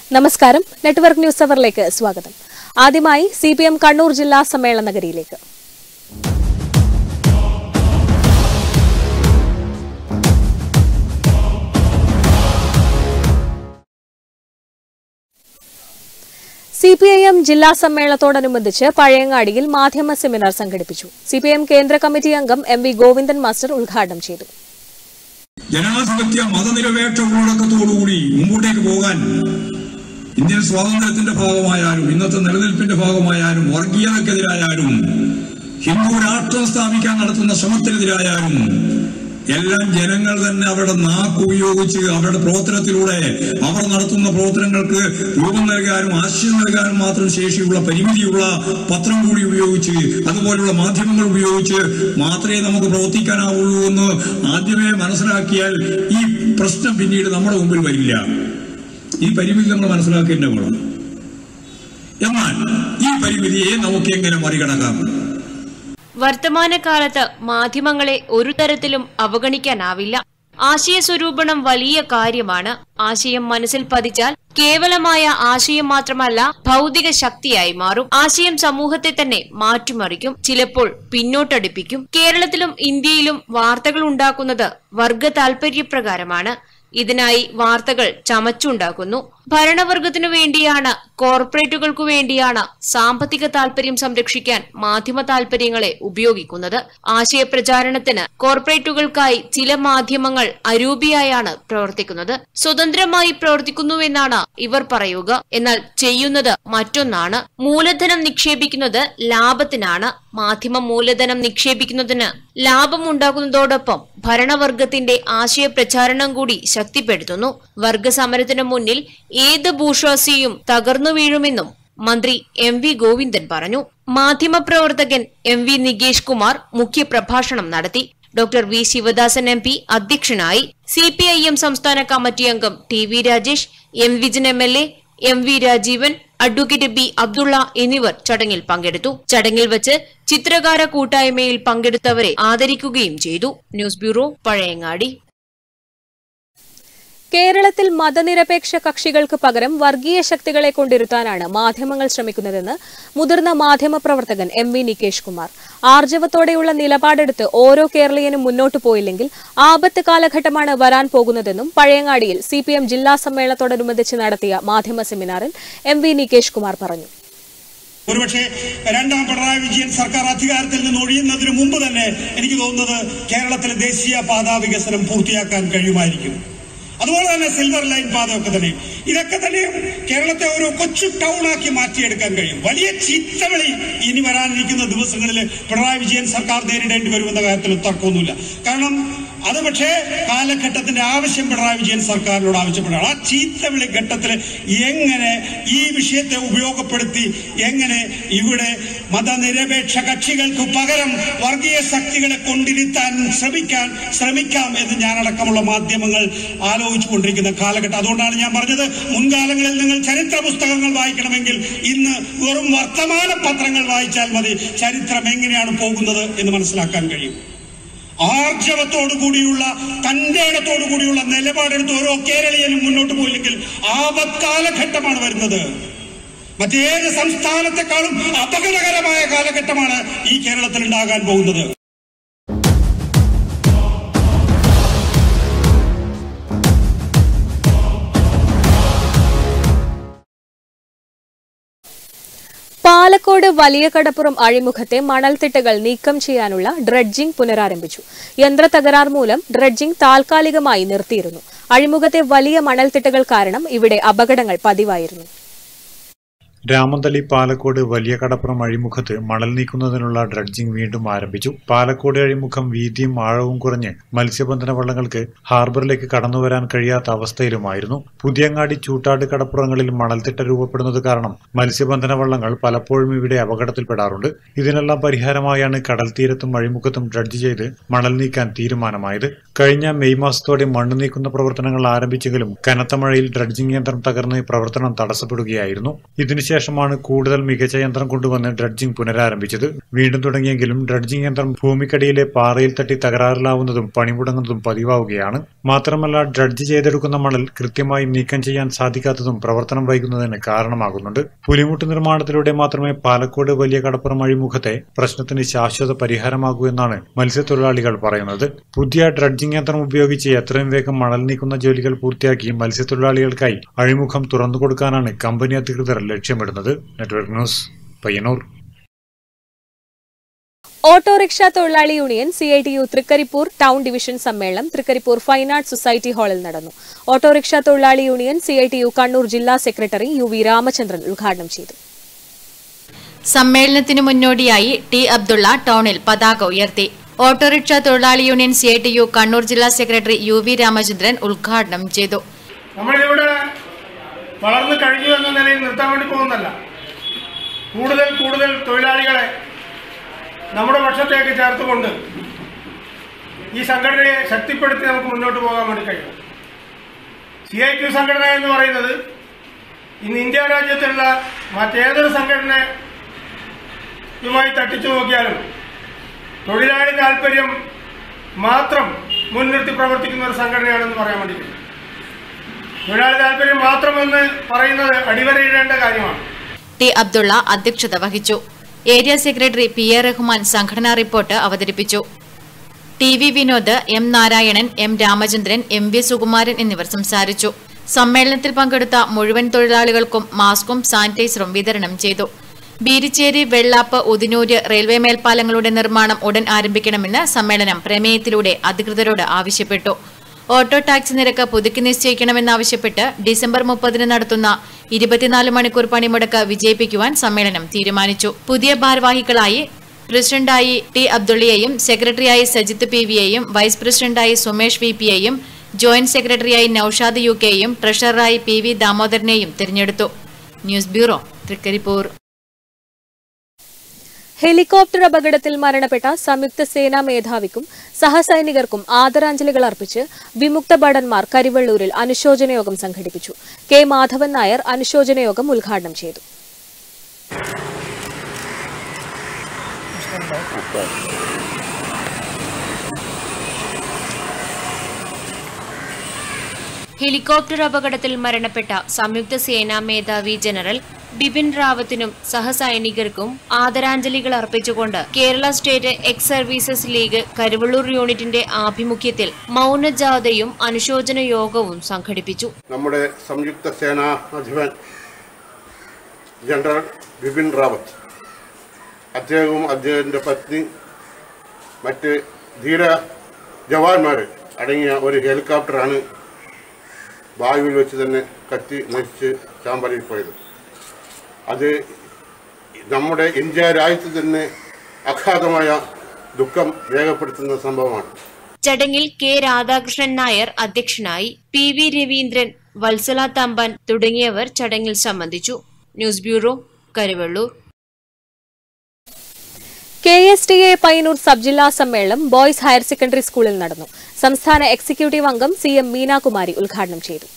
നമസ്കാരം network news അവറിലേക്ക് സ്വാഗതം ആദ്യമായി സി പി എം കണ്ണൂർ ജില്ലാ സമ്മേളന നഗരിയിലേക്ക് സി പി ഐ എം ജില്ലാ സമ്മേളനത്തോടനുബന്ധിച്ച് പഴയങ്ങാടിയിൽ മാധ്യമ സെമിനാർ സംഘടിപ്പിച്ചു സി പി ഐ എം കേന്ദ്ര കമ്മിറ്റി അംഗം എം വി ഗോവിന്ദൻ മാസ്റ്റർ ഉദ്ഘാടനം ചെയ്തു ജനാധിപത്യ മതനിരപേക്ഷ ഉള്ളടക്കത്തോടുകൂടി മുമ്പോട്ടേക്ക് പോകാൻ ഇന്ത്യൻ സ്വാതന്ത്ര്യത്തിന്റെ ഭാഗമായാലും ഇന്നത്തെ നിലനിൽപ്പിന്റെ ഭാഗമായാലും വർഗീയതക്കെതിരായാലും ഹിന്ദു രാഷ്ട്രം സ്ഥാപിക്കാൻ നടത്തുന്ന ശ്രമത്തിനെതിരായാലും എല്ലാം ജനങ്ങൾ തന്നെ അവരുടെ നാക്ക് ഉപയോഗിച്ച് അവരുടെ പ്രവർത്തനത്തിലൂടെ അവർ നടത്തുന്ന പ്രവർത്തനങ്ങൾക്ക് രൂപം നൽകാനും ആശയം നൽകാനും മാത്രം ശേഷിയുള്ള പരിമിതിയുള്ള പത്രം കൂടി ഉപയോഗിച്ച് അതുപോലുള്ള മാധ്യമങ്ങൾ ഉപയോഗിച്ച് മാത്രമേ നമുക്ക് പ്രവർത്തിക്കാനാവുള്ളൂ എന്ന് ആദ്യമേ മനസ്സിലാക്കിയാൽ ഈ പ്രശ്നം പിന്നീട് നമ്മുടെ മുമ്പിൽ വരില്ല ഈ പരിമിതി നമ്മൾ മനസ്സിലാക്കേണ്ട വേണം എന്നാൽ ഈ പരിമിതിയെ നമുക്ക് എങ്ങനെ മറികടക്കാം വർത്തമാനകാലത്ത് മാധ്യമങ്ങളെ ഒരു തരത്തിലും അവഗണിക്കാനാവില്ല ആശയ സ്വരൂപണം വലിയ കാര്യമാണ് ആശയം മനസ്സിൽ പതിച്ചാൽ കേവലമായ ആശയം മാത്രമല്ല ഭൗതിക ശക്തിയായി മാറും ആശയം സമൂഹത്തെ തന്നെ മാറ്റിമറിക്കും ചിലപ്പോൾ പിന്നോട്ടടിപ്പിക്കും കേരളത്തിലും ഇന്ത്യയിലും വാർത്തകൾ ഉണ്ടാക്കുന്നത് വർഗ താൽപര്യപ്രകാരമാണ് ഇതിനായി വാർത്തകൾ ചമച്ചുണ്ടാക്കുന്നു ഭരണവർഗത്തിനു വേണ്ടിയാണ് കോർപ്പറേറ്റുകൾക്കു വേണ്ടിയാണ് സാമ്പത്തിക താൽപര്യം സംരക്ഷിക്കാൻ മാധ്യമ താൽപര്യങ്ങളെ ഉപയോഗിക്കുന്നത് ആശയപ്രചാരണത്തിന് കോർപ്പറേറ്റുകൾക്കായി ചില മാധ്യമങ്ങൾ അരൂപിയായാണ് പ്രവർത്തിക്കുന്നത് സ്വതന്ത്രമായി പ്രവർത്തിക്കുന്നുവെന്നാണ് ഇവർ പറയുക എന്നാൽ ചെയ്യുന്നത് മറ്റൊന്നാണ് മൂലധനം നിക്ഷേപിക്കുന്നത് ലാഭത്തിനാണ് മാധ്യമ മൂലധനം നിക്ഷേപിക്കുന്നതിന് ലാഭമുണ്ടാക്കുന്നതോടൊപ്പം ഭരണവർഗത്തിന്റെ ആശയപ്രചാരണം കൂടി ശക്തിപ്പെടുത്തുന്നു വർഗസമരത്തിനു മുന്നിൽ ഏത് ഭൂഷ്വാസിയും തകർന്നു വീഴുമെന്നും മന്ത്രി എം വി ഗോവിന്ദൻ പറഞ്ഞു മാധ്യമപ്രവർത്തകൻ എം വി നികേഷ് കുമാർ മുഖ്യപ്രഭാഷണം നടത്തി doctor V Sivadasan M P അധ്യക്ഷനായി സി പി ഐ എം സംസ്ഥാന കമ്മിറ്റി അംഗം T V Rajesh M Vijin M L A M V Rajeevan advocate B Abdulla എന്നിവർ ചടങ്ങിൽ പങ്കെടുത്തു ചടങ്ങിൽ വച്ച് ചിത്രകാര കൂട്ടായ്മയിൽ പങ്കെടുത്തവരെ ആദരിക്കുകയും ചെയ്തു ന്യൂസ് ബ്യൂറോ പഴയങ്ങാടി കേരളത്തിൽ മതനിരപേക്ഷ കക്ഷികൾക്ക് പകരം വർഗീയ ശക്തികളെ കൊണ്ടിരുത്താനാണ് മാധ്യമങ്ങൾ ശ്രമിക്കുന്നതെന്ന് മുതിർന്ന മാധ്യമപ്രവർത്തകൻ എം വി നികേഷ് കുമാർ ആർജവത്തോടെയുള്ള നിലപാടെടുത്ത് ഓരോ കേരളീയനും മുന്നോട്ടു പോയില്ലെങ്കിൽ ആപത്ത് കാലഘട്ടമാണ് വരാൻ പോകുന്നതെന്നും പഴയങ്ങാടിയിൽ സി പി എം ജില്ലാ സമ്മേളനത്തോടനുബന്ധിച്ച് നടത്തിയ മാധ്യമ സെമിനാറിൽ എം വി നികേഷ് കുമാർ പറഞ്ഞു ഒരുപക്ഷെ രണ്ടാം പിണറായി വിജയൻ സർക്കാർ അധികാരത്തിൽ നിന്ന് ഒഴിയുന്നതിന് മുമ്പ് തന്നെ എനിക്ക് തോന്നുന്നത് കേരളത്തിലെ ദേശീയ പാതാ വികസനം പൂർത്തിയാക്കാൻ കഴിയുമായിരിക്കും അതുപോലെ തന്നെ സിൽവർ ലൈൻ പാതയൊക്കെ തന്നെ ഇതൊക്കെ തന്നെ കേരളത്തെ ഒരു കൊച്ചു ടൗൺ ആക്കി മാറ്റിയെടുക്കാൻ കഴിയും വലിയ ചീത്തവിളി ഇനി വരാനിരിക്കുന്ന ദിവസങ്ങളിൽ പിണറായി വിജയൻ സർക്കാർ നേരിടേണ്ടി വരുമെന്ന കാര്യത്തിൽ തർക്കമൊന്നുമില്ല കാരണം അത് പക്ഷേ കാലഘട്ടത്തിന്റെ ആവശ്യം പിണറായി വിജയൻ സർക്കാരിനോട് ആവശ്യപ്പെടുകയാണ് ആ ചീത്തവിളി ഘട്ടത്തിൽ എങ്ങനെ ഈ വിഷയത്തെ ഉപയോഗപ്പെടുത്തി എങ്ങനെ ഇവിടെ മതനിരപേക്ഷ കക്ഷികൾക്ക് പകരം വർഗീയ ശക്തികളെ കൊണ്ടിരുത്താൻ ശ്രമിക്കാൻ ശ്രമിക്കാം എന്ന് ഞാനടക്കമുള്ള മാധ്യമങ്ങൾ ആലോചിച്ചു കൊണ്ടിരിക്കുന്ന കാലഘട്ടം അതുകൊണ്ടാണ് ഞാൻ പറഞ്ഞത് മുൻകാലങ്ങളിൽ നിങ്ങൾ ചരിത്ര പുസ്തകങ്ങൾ വായിക്കണമെങ്കിൽ ഇന്ന് വെറും വർത്തമാന പത്രങ്ങൾ വായിച്ചാൽ മതി ചരിത്രം എങ്ങനെയാണ് പോകുന്നത് എന്ന് മനസ്സിലാക്കാൻ കഴിയും ആർജവത്തോടു കൂടിയുള്ള തന്റെ ഇടത്തോടു കൂടിയുള്ള നിലപാടെടുത്ത് ഓരോ കേരളീയനും മുന്നോട്ട് പോയില്ലെങ്കിൽ ആപത്കാലഘട്ടമാണ് വരുന്നത് മറ്റേത് സംസ്ഥാനത്തെക്കാളും അപകടകരമായ കാലഘട്ടമാണ് ഈ കേരളത്തിൽ ഉണ്ടാകാൻ പോകുന്നത് പാലക്കോട് വലിയ കടപ്പുറം അഴിമുഖത്തെ മണൽത്തിട്ടകൾ നീക്കം ചെയ്യാനുള്ള ഡ്രഡ്ജിംഗ് പുനരാരംഭിച്ചു യന്ത്ര തകരാർ മൂലം ഡ്രഡ്ജിംഗ് താൽക്കാലികമായി നിർത്തിയിരുന്നു അഴിമുഖത്തെ വലിയ മണൽത്തിട്ടകൾ കാരണം ഇവിടെ അപകടങ്ങൾ പതിവായിരുന്നു രാമന്തളി പാലക്കോട് വലിയ കടപ്പുറം അഴിമുഖത്ത് മണൽ നീക്കുന്നതിനുള്ള ഡ്രഡ്ജിംഗ് വീണ്ടും ആരംഭിച്ചു പാലക്കോട് അഴിമുഖം വീതിയും ആഴവും കുറഞ്ഞ് മത്സ്യബന്ധന വള്ളങ്ങൾക്ക് ഹാർബറിലേക്ക് കടന്നുവരാൻ കഴിയാത്ത അവസ്ഥയിലുമായിരുന്നു പുതിയങ്ങാടി ചൂട്ടാട് കടപ്പുറങ്ങളിൽ മണൽത്തിട്ട രൂപപ്പെടുന്നത് കാരണം മത്സ്യബന്ധന വള്ളങ്ങൾ പലപ്പോഴും ഇവിടെ അപകടത്തിൽപ്പെടാറുണ്ട് ഇതിനെല്ലാം പരിഹാരമായാണ് കടൽ തീരത്തും അഴിമുഖത്തും ഡ്രഡ്ജ് ചെയ്ത് മണൽ നീക്കാൻ തീരുമാനമായത് കഴിഞ്ഞ മെയ് മാസത്തോടെ മണ്ണ് നീക്കുന്ന പ്രവർത്തനങ്ങൾ ആരംഭിച്ചെങ്കിലും കനത്ത മഴയിൽ ഡ്രഡ്ജിംഗ് യന്ത്രം തകർന്ന് പ്രവർത്തനം തടസ്സപ്പെടുകയായിരുന്നു ഇതിനുശേഷം ശേഷമാണ് കൂടുതൽ മികച്ച യന്ത്രം കൊണ്ടുവന്ന് ഡ്രഡ്ജിംഗ് പുനരാരംഭിച്ചത് വീണ്ടും തുടങ്ങിയെങ്കിലും ഡ്രഡ്ജിംഗ് യന്ത്രം ഭൂമിക്കടിയിലെ പാറയിൽ തട്ടി തകരാറിലാവുന്നതും പണിമുടങ്ങുന്നതും പതിവാവുകയാണ് മാത്രമല്ല ഡ്രഡ്ജ് ചെയ്തെടുക്കുന്ന മണൽ കൃത്യമായി നീക്കം ചെയ്യാൻ സാധിക്കാത്തതും പ്രവർത്തനം വൈകുന്നതിന് കാരണമാകുന്നുണ്ട് പുലിമുട്ട് നിർമ്മാണത്തിലൂടെ മാത്രമേ പാലക്കോട് വലിയ കടപ്പുറം അഴിമുഖത്തെ പ്രശ്നത്തിന് ശാശ്വത പരിഹാരമാകൂ എന്നാണ് മത്സ്യത്തൊഴിലാളികൾ പറയുന്നത് പുതിയ ഡ്രഡ്ജിംഗ് യന്ത്രം ഉപയോഗിച്ച് എത്രയും വേഗം മണൽ നീക്കുന്ന ജോലികൾ പൂർത്തിയാക്കി മത്സ്യത്തൊഴിലാളികൾക്കായി അഴിമുഖം തുറന്നു കൊടുക്കാനാണ് കമ്പനി അധികൃതർ ലക്ഷ്യമിടുന്നത് നെറ്റ്വർക്ക് ന്യൂസ് പയ്യന്നൂർ ഓട്ടോറിക്ഷ തൊഴിലാളി union C I T U Trikaripur town division സമ്മേളനം തൃക്കരിപ്പൂർ ഫൈൻ ആർട്സ് സൊസൈറ്റി ഹാളിൽ നടന്നു ഓട്ടോറിക്ഷ തൊഴിലാളി union C I T U Kannur ജില്ലാ സെക്രട്ടറി യു വി രാമചന്ദ്രൻ ഉദ്ഘാടനം ചെയ്തു സമ്മേളനത്തിനു മുന്നോടിയായി ടി അബ്ദുള്ള ടൗണിൽ പതാക ഉയർത്തി ഓട്ടോറിക്ഷ തൊഴിലാളി union C I T U Kannur ജില്ലാ സെക്രട്ടറി യു വി രാമചന്ദ്രൻ ഉദ്ഘാടനം ചെയ്തു നമ്മളിവിടെ വളർന്നു കഴിഞ്ഞു എന്ന നിലയിൽ നിർത്താൻ വേണ്ടി പോകുന്നല്ല കൂടുതൽ കൂടുതൽ തൊഴിലാളികളെ നമ്മുടെ പക്ഷത്തേക്ക് ചേർത്തുകൊണ്ട് ഈ സംഘടനയെ ശക്തിപ്പെടുത്തി നമുക്ക് മുന്നോട്ട് പോകാൻ വേണ്ടി കഴിയും സി ഐ ടി സംഘടന എന്ന് പറയുന്നത് ഇന്ന് ഇന്ത്യ രാജ്യത്തുള്ള മറ്റേതൊരു സംഘടനയുമായി തട്ടിച്ചു നോക്കിയാലും തൊഴിലാളി താല്പര്യം മാത്രം മുൻനിർത്തി പ്രവർത്തിക്കുന്ന ഒരു സംഘടനയാണെന്ന് പറയാൻ വേണ്ടി കഴിയും തൊഴിലാളി താല്പര്യം മാത്രമെന്ന് പറയുന്നത് അടിവരയിടേണ്ട കാര്യമാണ് ടി അബ്ദുള്ള അധ്യക്ഷത വഹിച്ചു area secretary P A Rahman സംഘടനാ റിപ്പോർട്ട് അവതരിപ്പിച്ചു T V Vinod M Narayanan M Ramachandran M V Sukumaran എന്നിവർ സംസാരിച്ചു സമ്മേളനത്തിൽ പങ്കെടുത്ത മുഴുവൻ തൊഴിലാളികൾക്കും മാസ്കും സാനിറ്റൈസറും വിതരണം ചെയ്തു ബീരിച്ചേരി വെള്ളാപ്പ് ഉദിനൂര് റെയിൽവേ മേൽപ്പാലങ്ങളുടെ നിർമ്മാണം ഉടൻ ആരംഭിക്കണമെന്ന് സമ്മേളനം പ്രമേയത്തിലൂടെ അധികൃതരോട് ആവശ്യപ്പെട്ടു ഓട്ടോ ടാക്സി നിരക്ക് പുതുക്കി നിശ്ചയിക്കണമെന്നാവശ്യപ്പെട്ട് ഡിസംബർ മുപ്പതിന് നടത്തുന്ന ഇരുപത്തിനാല് മണിക്കൂർ പണിമുടക്ക് വിജയിപ്പിക്കുവാൻ സമ്മേളനം തീരുമാനിച്ചു പുതിയ ഭാരവാഹികളായി പ്രസിഡന്റായി ടി അബ്ദുള്ളിയെയും സെക്രട്ടറിയായി സജിത്ത് പി വിയെയും വൈസ് പ്രസിഡന്റായി സുമേഷ് വി പിയെയും ജോയിന്റ് സെക്രട്ടറിയായി നൌഷാദ് യു കെയും ട്രഷററായി പി വി ദാമോദരനെയും തിരഞ്ഞെടുത്തു ന്യൂസ് ബ്യൂറോ തൃക്കരിപ്പൂർ ഹെലികോപ്റ്റർ അപകടത്തിൽ മരണപ്പെട്ട സംയുക്ത സേനാ മേധാവിക്കും സഹസൈനികർക്കും ആദരാഞ്ജലികൾ അർപ്പിച്ച് വിമുക്ത ഭടന്മാർ കരിവള്ളൂരിൽ അനുശോചന യോഗം സംഘടിപ്പിച്ചു കെ മാധവൻ നായർ അനുശോചന യോഗം ഉദ്ഘാടനം ചെയ്തു ഹെലികോപ്റ്റർ അപകടത്തിൽ മരണപ്പെട്ട സംയുക്ത സേനാ മേധാവി ജനറൽ ബിപിൻ റാവത്തിനും സഹസൈനികർക്കും ആദരാഞ്ജലികൾ അർപ്പിച്ചുകൊണ്ട് Kerala state ex services league Karuvallur യൂണിറ്റിന്റെ ആഭിമുഖ്യത്തിൽ മൗനജാഥയും അനുശോചന യോഗവും സംഘടിപ്പിച്ചു നമ്മുടെ സംയുക്ത സേനാ അധിപൻ ജനറൽ ബിപിൻ റാവത്ത് അദ്ദേഹവും അദ്ദേഹത്തിൻ്റെ പത്നി മറ്റ് ധീര ജവാന്മാർ അടങ്ങിയ ഒരു ഹെലികോപ്റ്ററാണ് വായുവിൽ വെച്ച് തന്നെ കത്തി നശിച്ച് ചാമ്പലിൽ പോയത് അത് നമ്മുടെ ഇന്ത്യ രാജ്യത്ത് തന്നെ അഗാധമായ ദുഃഖം രേഖപ്പെടുത്തുന്ന സംഭവമാണ് ചടങ്ങിൽ കെ രാധാകൃഷ്ണൻ നായർ അധ്യക്ഷനായി പി വി രവീന്ദ്രൻ വത്സല തമ്പാൻ തുടങ്ങിയവർ ചടങ്ങിൽ സംബന്ധിച്ചു news bureau Karuvallur K S T A Payyanur sub ജില്ലാ സമ്മേളനം ബോയ്സ് ഹയർ സെക്കൻഡറി സ്കൂളിൽ നടന്നു സംസ്ഥാന എക്സിക്യൂട്ടീവ് അംഗം സി എം മീനാകുമാരി ഉദ്ഘാടനം ചെയ്തു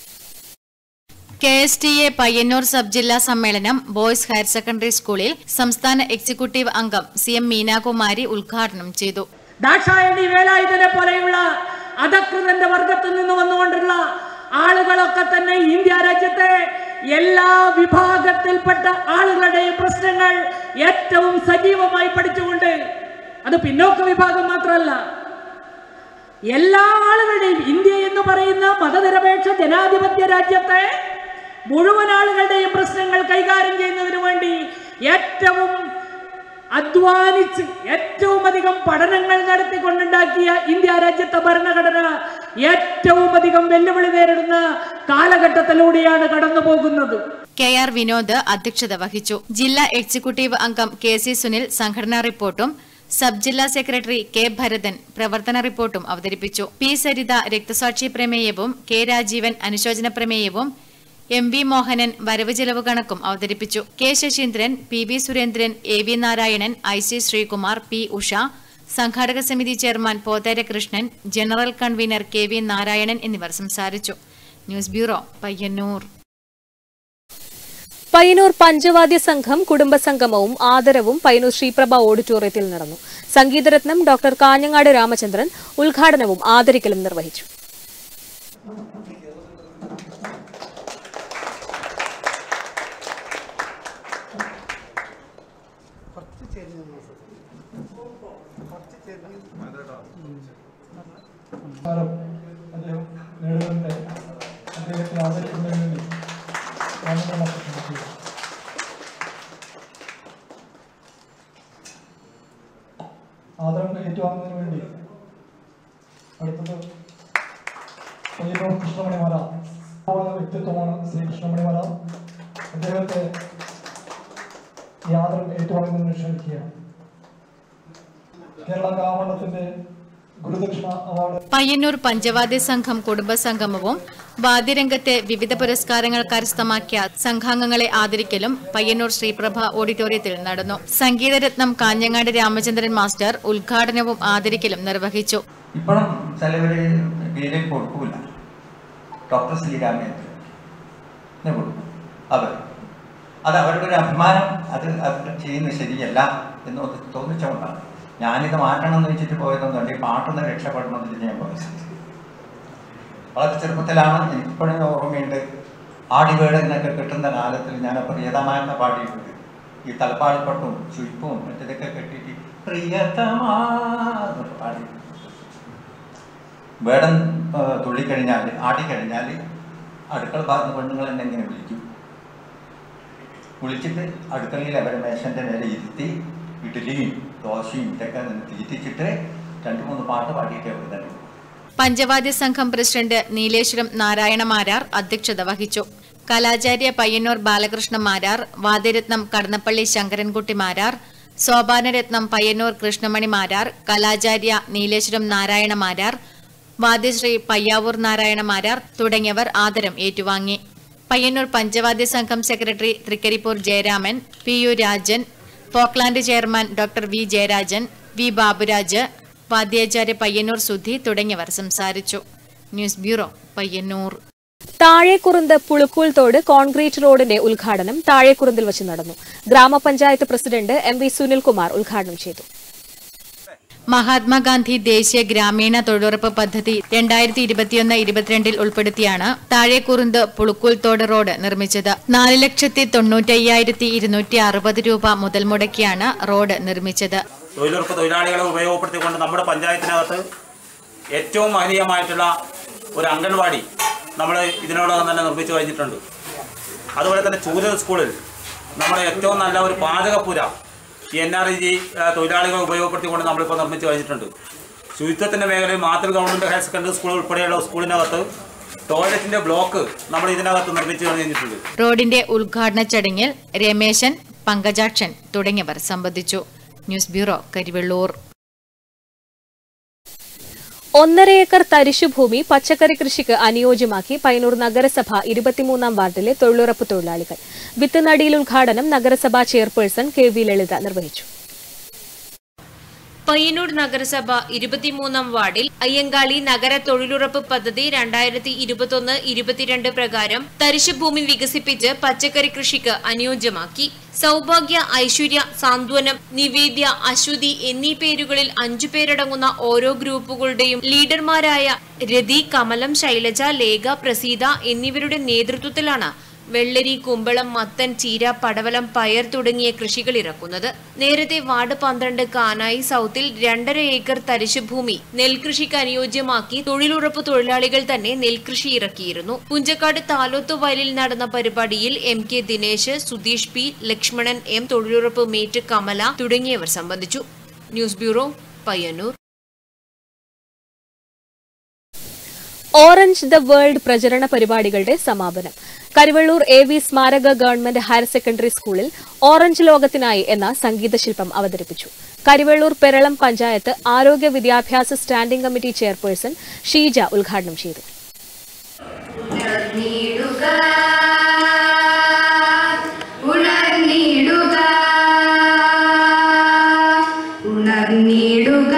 K S T A Payyanur sub ജില്ലാ സമ്മേളനം ബോയ്സ് ഹയർ സെക്കൻഡറി സ്കൂളിൽ സംസ്ഥാന എക്സിക്യൂട്ടീവ് അംഗം സി എം മീനാകുമാരി ഉദ്ഘാടനം ചെയ്തു ദാക്ഷായണി വേലായുധനെ പോലെയുള്ള അധകൃതന്റെ വർഗത്തിൽ നിന്ന് വന്നുകൊണ്ടുള്ള ആളുകളൊക്കെ തന്നെ ഇന്ത്യ രാജ്യത്തെ എല്ലാ വിഭാഗത്തിൽപ്പെട്ട ആളുകളുടെയും പ്രശ്നങ്ങൾ ഏറ്റവും സജീവമായി പഠിച്ചുകൊണ്ട് അത് പിന്നോക്ക വിഭാഗം മാത്രമല്ല എല്ലാ ആളുകളുടെയും ഇന്ത്യ എന്ന് പറയുന്ന മതനിരപേക്ഷ ജനാധിപത്യ രാജ്യത്തെ മുഴുവൻ ആളുകളുടെയും പ്രശ്നങ്ങൾ കൈകാര്യം ചെയ്യുന്നതിന് വേണ്ടി ഏറ്റവും അധ്വാനിച്ച് ഏറ്റവും അധികം പഠനങ്ങൾ നടത്തിക്കൊണ്ടുണ്ടാക്കിയ ഇന്ത്യ രാജ്യത്തെ ഭരണഘടന ഏറ്റവും അധികം വെല്ലുവിളി നേരിടുന്ന കാലഘട്ടത്തിലൂടെയാണ് കടന്നു പോകുന്നത് കെ ആർ വിനോദ് അധ്യക്ഷത വഹിച്ചു ജില്ലാ എക്സിക്യൂട്ടീവ് അംഗം കെ സി സുനിൽ സംഘടനാ റിപ്പോർട്ടും സബ് ജില്ലാ സെക്രട്ടറി കെ ഭരതൻ പ്രവർത്തന റിപ്പോർട്ടും അവതരിപ്പിച്ചു പി സരിത രക്തസാക്ഷി പ്രമേയവും കെ രാജീവൻ അനുശോചന പ്രമേയവും എം വി മോഹനൻ വരവ് ചെലവ് കണക്കും അവതരിപ്പിച്ചു K Sasheendran P V Surendran A V Narayanan I C Sreekumar P Usha സംഘാടക സമിതി chairman Pothera Krishnan general convener K V Narayanan എന്നിവർ സംസാരിച്ചു ന്യൂസ് ബ്യൂറോ പയ്യന്നൂർ പയ്യന്നൂർ പഞ്ചവാദ്യ സംഘം കുടുംബസംഗമവും ആദരവും പയ്യന്നൂർ ശ്രീപ്രഭ ഓഡിറ്റോറിയത്തിൽ നടന്നു സംഗീതരത്നം ഡോക്ടർ കാഞ്ഞങ്ങാട് രാമചന്ദ്രൻ ഉദ്ഘാടനവും ആദരിക്കലും നിർവഹിച്ചു പുരസ്കാരം അദ്ദേഹം നേടുന്നുണ്ട് അദ്ദേഹത്തെ ആദരിക്കുന്നതിന് വേണ്ടി ഞാനിവിടെ ശ്രമിക്കുക ആദരം ഏറ്റുവാങ്ങുന്നതിന് വേണ്ടി അടുത്തത് പയ്യന്നൂർ കൃഷ്ണമണിമല പോകുന്ന വ്യക്തിത്വമാണ് ശ്രീ കൃഷ്ണമണിമല അദ്ദേഹത്തെ ഈ ആദരം ഏറ്റുവാങ്ങുന്നതിന് ക്ഷണിക്കുകയാണ് കേരള കാവണ്ണത്തിന്റെ ഗുരുദക്ഷിണ അവാർഡ് പയ്യന്നൂർ പഞ്ചവാദ്യ സംഘം കുടുംബസംഗമവും വാദ്യരംഗത്തെ വിവിധ പുരസ്കാരങ്ങൾ കരസ്ഥമാക്കിയ സംഘാംഗങ്ങളെ ആദരിക്കലും പയ്യന്നൂർ ശ്രീപ്രഭ ഓഡിറ്റോറിയത്തിൽ നടന്നു സംഗീതരത്നം കാഞ്ഞങ്ങാട് രാമചന്ദ്രൻ മാസ്റ്റർ ഉദ്ഘാടനവും ആദരിക്കലും നിർവഹിച്ചു ഇപ്പോഴും ചിലവര് പേരിലേക്ക് കൊടുക്കൂല ഡോക്ടർ ശ്രീരാമേന്ദ്രൻ കൊടുക്കും അവർ അത് അവരുടെ ഒരു അഭിമാനം അത് അത് ചെയ്യുന്നത് ശരിയല്ല എന്ന് ഒന്ന് തോന്നിച്ചുകൊണ്ടാണ് ഞാനിത് മാറ്റണം എന്ന് വെച്ചിട്ട് പോയതൊന്നുമല്ല ഈ പാട്ടൊന്ന് രക്ഷപ്പെടണമെന്ന് ഞാൻ പോയത് വളരെ ചെറുപ്പത്തിലാണ് എനിക്കിപ്പോഴും ഓർമ്മയുണ്ട് ആടിവേട് എന്നൊക്കെ കിട്ടുന്ന കാലത്തിൽ ഞാൻ പ്രിയതമായെന്ന് പാടിയിട്ടുണ്ട് ഈ തലപ്പാടിപ്പട്ടും ചുയിപ്പും മറ്റേതൊക്കെ കെട്ടിയിട്ട് പ്രിയതമാ എന്ന് പാടി വേടം ആ, തുള്ളിക്കഴിഞ്ഞാൽ ആടിക്കഴിഞ്ഞാൽ അടുക്കള ഭാഗത്ത് പെണ്ണുങ്ങൾ എന്നെ ഇങ്ങനെ വിളിക്കും വിളിച്ചിട്ട് അടുക്കളയിൽ അവരെ മേശൻ്റെ മേലെ ഇരുത്തി ഇഡ്ഡലിയും ദോശയും ഇതൊക്കെ നിന്ന് തീറ്റിച്ചിട്ട് രണ്ട് മൂന്ന് പാട്ട് പാടിയിട്ടേ വരുന്നുള്ളൂ പഞ്ചവാദ്യ സംഘം പ്രസിഡന്റ് നീലേശ്വരം നാരായണ മാരാർ അധ്യക്ഷത വഹിച്ചു കലാചാര്യ പയ്യന്നൂർ ബാലകൃഷ്ണ മാരാർ വാദ്യരത്നം കടന്നപ്പള്ളി ശങ്കരൻകുട്ടി മാരാർ സോപാനരത്നം പയ്യന്നൂർ കൃഷ്ണമണി മാരാർ കലാചാര്യ നീലേശ്വരം നാരായണ മാരാർ വാദ്യശ്രീ പയ്യാവൂർ നാരായണ മാരാർ തുടങ്ങിയവർ ആദരം ഏറ്റുവാങ്ങി പയ്യന്നൂർ പഞ്ചവാദ്യ സംഘം secretary Trikaripur Jayaraman P U Rajan Folkland chairman doctor V Jayarajan V Baburaj വാദ്യാചാര്യ പയ്യന്നൂർ സുധി തുടങ്ങിയവർ സംസാരിച്ചു ന്യൂസ് ബ്യൂറോ പയ്യന്നൂർ താഴേക്കുറുന്ത് പുളുക്കൂൽ തോട് കോൺക്രീറ്റ് റോഡിന്റെ ഉദ്ഘാടനം താഴേക്കുറുന്തിൽ വച്ച് നടന്നു ഗ്രാമപഞ്ചായത്ത് പ്രസിഡന്റ് എം വി സുനിൽകുമാർ ഉദ്ഘാടനം ചെയ്തു മഹാത്മാഗാന്ധി ദേശീയ ഗ്രാമീണ തൊഴിലുറപ്പ് പദ്ധതി രണ്ടായിരത്തി ഇരുപത്തിയൊന്ന് ഇരുപത്തിരണ്ടിൽ ഉൾപ്പെടുത്തിയാണ് താഴേക്കുറുന്ത് പുളുക്കൂൽ തോട് റോഡ് നിർമ്മിച്ചത് നാല് ലക്ഷത്തി തൊണ്ണൂറ്റയ്യായിരത്തി ഇരുന്നൂറ്റി അറുപത് രൂപ മുതൽ മുടക്കിയാണ് റോഡ് നിർമ്മിച്ചത് തൊഴിലുറപ്പ് തൊഴിലാളികളെ ഉപയോഗപ്പെടുത്തിക്കൊണ്ട് നമ്മുടെ പഞ്ചായത്തിനകത്ത് ഏറ്റവും മഹനീയമായിട്ടുള്ള ഒരു അംഗൻവാടി നമ്മൾ ഇതിനോടകം തന്നെ നിർമ്മിച്ചു കഴിഞ്ഞിട്ടുണ്ട് അതുപോലെ തന്നെ ചൂരൽ സ്കൂളിൽ നമ്മുടെ ഏറ്റവും നല്ല ഒരു പാചകപ്പുര ഈ എൻ ആർ ഇ ജി തൊഴിലാളികളെ ഉപയോഗപ്പെടുത്തിക്കൊണ്ട് നമ്മളിപ്പോൾ നിർമ്മിച്ചു കഴിഞ്ഞിട്ടുണ്ട് ശുചിത്വത്തിൻ്റെ മേഖലയിൽ മാതൃ ഗവൺമെൻറ് ഹയർ സെക്കൻഡറി സ്കൂൾ ഉൾപ്പെടെയുള്ള സ്കൂളിനകത്ത് ടോയ്ലറ്റിൻ്റെ ബ്ലോക്ക് നമ്മൾ ഇതിനകത്ത് നിർമ്മിച്ചു കഴിഞ്ഞിട്ടുണ്ട് റോഡിന്റെ ഉദ്ഘാടന ചടങ്ങിൽ രമേശൻ പങ്കജാക്ഷൻ തുടങ്ങിയവർ സംബന്ധിച്ചു ന്യൂസ് ബ്യൂറോ കരിവെള്ളൂർ ഒന്നര ഏക്കർ തരിശുഭൂമി പച്ചക്കറി കൃഷിക്ക് അനുയോജ്യമാക്കി പയ്യന്നൂർ നഗരസഭ ഇരുപത്തിമൂന്നാം വാർഡിലെ തൊഴിലുറപ്പ് തൊഴിലാളികൾ വിത്ത് നടിയിൽ ഉദ്ഘാടനം നഗരസഭാ ചെയർപേഴ്സൺ കെ വി ലളിത നിർവഹിച്ചു പയ്യന്നൂർ നഗരസഭ ഇരുപത്തിമൂന്നാം വാർഡിൽ അയ്യങ്കാളി നഗര തൊഴിലുറപ്പ് പദ്ധതി രണ്ടായിരത്തി ഇരുപത്തൊന്ന് ഇരുപത്തിരണ്ട് പ്രകാരം തരിശുഭൂമി വികസിപ്പിച്ച് പച്ചക്കറി കൃഷിക്ക് അനുയോജ്യമാക്കി സൗഭാഗ്യ ഐശ്വര്യ സാന്ത്വനം നിവേദ്യ അശ്വതി എന്നീ പേരുകളിൽ അഞ്ചു പേരടങ്ങുന്ന ഓരോ ഗ്രൂപ്പുകളുടെയും ലീഡർമാരായ രതി കമലം ശൈലജ ലേഖ പ്രസീത എന്നിവരുടെ നേതൃത്വത്തിലാണ് വെള്ളരി കുമ്പളം മത്തൻ ചീര പടവലം പയർ തുടങ്ങിയ കൃഷികൾ ഇറക്കുന്നത് നേരത്തെ വാർഡ് പന്ത്രണ്ട് കാനായി സൗത്തിൽ രണ്ടര ഏക്കർ തരിശുഭൂമി നെൽകൃഷിക്ക് അനുയോജ്യമാക്കി തൊഴിലുറപ്പ് തൊഴിലാളികൾ തന്നെ നെൽകൃഷി ഇറക്കിയിരുന്നു പുഞ്ചക്കാട് താലോത്ത് വയലിൽ നടന്ന പരിപാടിയിൽ M K Dinesh Sudheesh P Lakshmanan M തൊഴിലുറപ്പ് മേറ്റ് കമല തുടങ്ങിയവർ സംബന്ധിച്ചു news bureau Payyanur orange the world പ്രചരണ പരിപാടികളുടെ സമാപനം കരുവള്ളൂർ എ വി സ്മാരക ഗവൺമെന്റ് ഹയർ സെക്കൻഡറി സ്കൂളിൽ ഓറഞ്ച് ലോകത്തിനായി എന്ന സംഗീതശില്പം അവതരിപ്പിച്ചു കരുവള്ളൂർ പെരളം പഞ്ചായത്ത് ആരോഗ്യ വിദ്യാഭ്യാസ സ്റ്റാൻഡിംഗ് കമ്മിറ്റി ചെയർപേഴ്സൺ ഷീജ ഉദ്ഘാടനം ചെയ്തു ഉണർന്നിടുക ഉണർന്നിടുക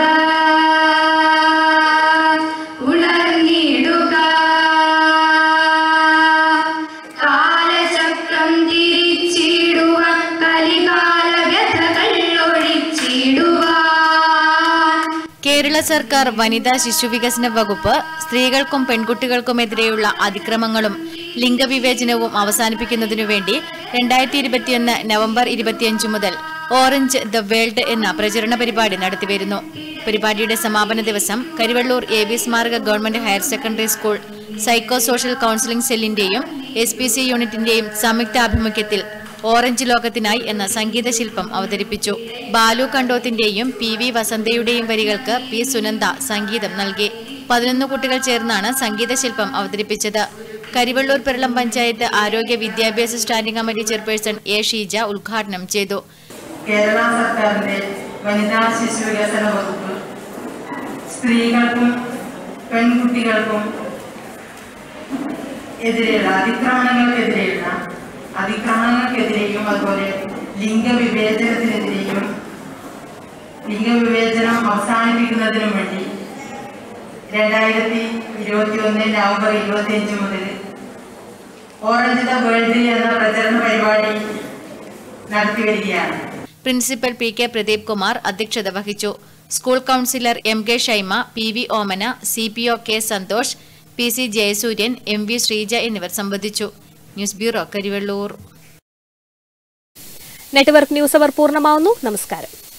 ഉണർന്നിടുക കാലചക്രം തിരിച്ചു സർക്കാർ വനിതാ ശിശുവികസന വകുപ്പ് സ്ത്രീകൾക്കും പെൺകുട്ടികൾക്കുമെതിരെയുള്ള അതിക്രമങ്ങളും ലിംഗവിവേചനവും അവസാനിപ്പിക്കുന്നതിനു വേണ്ടി രണ്ടായിരത്തി ഇരുപത്തിയൊന്ന് നവംബർ ഇരുപത്തിയഞ്ച് മുതൽ ഓറഞ്ച് ദ വേൾഡ് എന്ന പ്രചരണ പരിപാടി നടത്തിവരുന്നു പരിപാടിയുടെ സമാപന ദിവസം കരിവള്ളൂർ എ വി സ്മാരക government higher secondary school psycho social counselling സെല്ലിന്റെയും എസ് പി സി യൂണിറ്റിന്റെയും സംയുക്താഭിമുഖ്യത്തിൽ ഓറഞ്ച് ലോകത്തിനായി എന്ന സംഗീത ശില്പം അവതരിപ്പിച്ചു ബാലു കണ്ടോത്തിന്റെയും പി വി വസന്തയുടെയും വരികൾക്ക് പി സുനന്ദ സംഗീതം നൽകി പതിനൊന്ന് കുട്ടികൾ ചേർന്നാണ് സംഗീത ശില്പം അവതരിപ്പിച്ചത് കരിവള്ളൂർ പെരളം പഞ്ചായത്ത് ആരോഗ്യ വിദ്യാഭ്യാസ standing committee chairperson A Sheeja ഉദ്ഘാടനം ചെയ്തു കേരള സർക്കാരിന്റെ വനിതാ ശിശു വികസന വകുപ്പ് സ്ത്രീകൾക്കും പെൺകുട്ടികൾക്കും എതിരെയുള്ള അതിക്രമണങ്ങൾക്കെതിരെയുള്ള അതിക്രമണങ്ങൾക്കെതിരെയും അതുപോലെ ലിംഗവിവേചനത്തിനെതിരെയും ലിംഗവിവേചനം അവസാനിപ്പിക്കുന്നതിനും വേണ്ടി രണ്ടായിരത്തി ഇരുപത്തി ഒന്ന് നവംബർ ഇരുപത്തി അഞ്ച് മുതൽ ഓറഞ്ച് ദ വേൾഡ് എന്ന പ്രചരണ പരിപാടി നടത്തി വരികയാണ് principal P K Pradeep Kumar അധ്യക്ഷത വഹിച്ചു school counsellor M K Shaima P V Omana C P O K Santhosh P C Jayasooryan M V Sreeja എന്നിവർ സംബന്ധിച്ചു news bureau Karivellur network news അവർ പൂർണ്ണമാവുന്നു നമസ്കാരം